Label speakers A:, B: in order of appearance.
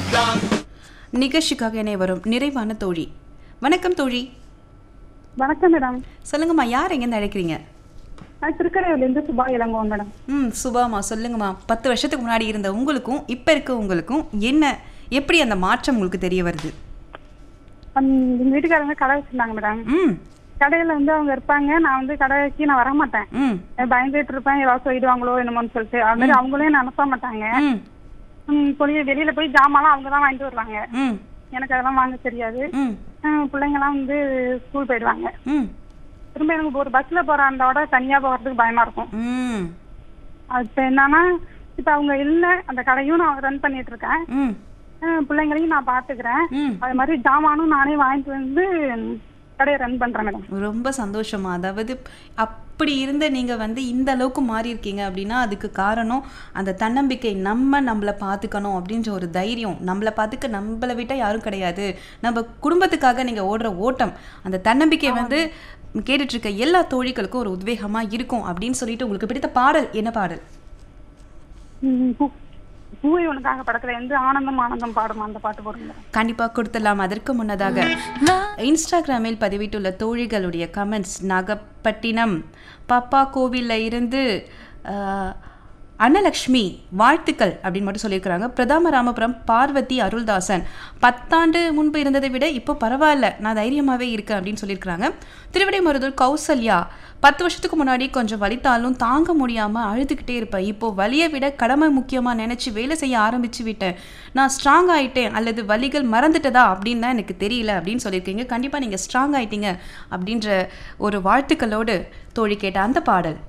A: நிகழ்ச்சிக்காக இணைய வரும் நிறைவான தோழி வணக்கம் தோழி
B: வணக்கம் மேடம்
A: சொல்லுங்கம்மா யார் எங்கேருந்து அழைக்கிறீங்க
B: நான் திருக்கடையூர்லேருந்து சுபா இளங்கோவன் மேடம்
A: ம் சுபாமா சொல்லுங்கம்மா பத்து வருஷத்துக்கு முன்னாடி இருந்த உங்களுக்கும் இப்போ இருக்க உங்களுக்கும் என்ன எப்படி அந்த மாற்றம் உங்களுக்கு தெரிய வருது
B: அம், எங்க வீட்டுக்காரங்க கடை வச்சிருந்தாங்க மேடம்
A: ம்
B: கடையில வந்து அவங்க இருப்பாங்க நான் வந்து கடைக்கு நான் வர மாட்டேன்
A: ம்
B: நான் பயந்துட்டு இருப்பேன் ஏதாவது சொல்லிடுவாங்களோ என்னமோன்னு சொல்லிட்டு அது மாதிரி அவங்களும் என்ன அனுப்ப மாட்டாங்க
A: ம்
B: ம், போய் வெளியில போய் ஜாமான்லாம் அவங்க தான் வாங்கிட்டு வருவாங்க
A: ம்
B: எனக்கு அதெல்லாம் வாங்க தெரியாது
A: ம்
B: ம், பிள்ளைங்கலாம் வந்து ஸ்கூல் போயிடுவாங்க
A: ம்
B: திரும்ப எனக்கு ஒரு பஸ்ல போற அந்த விட தனியா போகிறதுக்கு பயமா இருக்கும்
A: ம்
B: அது இப்போ என்னன்னா இப்போ அவங்க இல்லை அந்த கடையும் நான் ரன் பண்ணிட்டு இருக்கேன்
A: ம்
B: ம், பிள்ளைங்களையும் நான் பாத்துக்கிறேன்
A: ம்
B: அது மாதிரி ஜாமானும் நானே வாங்கிட்டு வந்து கடையை ரன் பண்றேன் மேடம்
A: ரொம்ப சந்தோஷமா அதாவது அப்படி இருந்த நீங்க வந்து இந்த அளவுக்கு மாறி இருக்கீங்க அப்படின்னா அதுக்கு காரணம் அந்த தன்னம்பிக்கை நம்ம நம்மளை பார்த்துக்கணும் அப்படின்ற ஒரு தைரியம் நம்மளை பார்த்துக்க நம்மளை விட்டால் யாரும் கிடையாது நம்ம குடும்பத்துக்காக நீங்க ஓடுற ஓட்டம் அந்த தன்னம்பிக்கை வந்து கேட்டுட்டு இருக்க எல்லா தோழிகளுக்கும் ஒரு உத்வேகமா இருக்கும் அப்படின்னு சொல்லிட்டு உங்களுக்கு பிடித்த பாடல் என்ன பாடல்
B: ம், பூ- பூவை உனக்காக படத்துல இருந்து ஆனந்தம் ஆனந்தம் பாடும் அந்த பாட்டு போடுங்க மேடம்
A: கண்டிப்பாக கொடுத்துடலாம் அதற்கு முன்னதாக இன்ஸ்டாகிராமில் பதிவிட்டுள்ள தோழிகளுடைய கமெண்ட்ஸ் நாகப்பட்டினம் பாப்பா கோவிலில் இருந்து ஆஹ், அன்னலக்ஷ்மி வாழ்த்துக்கள் அப்படின்னு மட்டும் சொல்லியிருக்கிறாங்க பிரதாம ராமபுரம் பார்வதி அருள்தாசன் பத்தாண்டு முன்பு இருந்ததை விட இப்போ பரவாயில்ல நான் தைரியமாகவே இருக்கேன் அப்படின்னு சொல்லியிருக்கிறாங்க திருவிடைமருதூர் கௌசல்யா பத்து வருஷத்துக்கு முன்னாடி கொஞ்சம் வலித்தாலும் தாங்க முடியாமல் அழுதுகிட்டே இருப்பேன் இப்போ வலியை விட கடமை முக்கியமாக நினச்சி வேலை செய்ய ஆரம்பிச்சு விட்டேன் நான் ஸ்ட்ராங் ஆயிட்டேன் அல்லது வலிகள் மறந்துட்டதா அப்படின்னு தான் எனக்கு தெரியல அப்படின்னு சொல்லியிருக்கீங்க கண்டிப்பாக நீங்கள் ஸ்ட்ராங் ஆயிட்டீங்க அப்படின்ற ஒரு வாழ்த்துக்களோடு தோழி கேட்ட அந்த பாடல்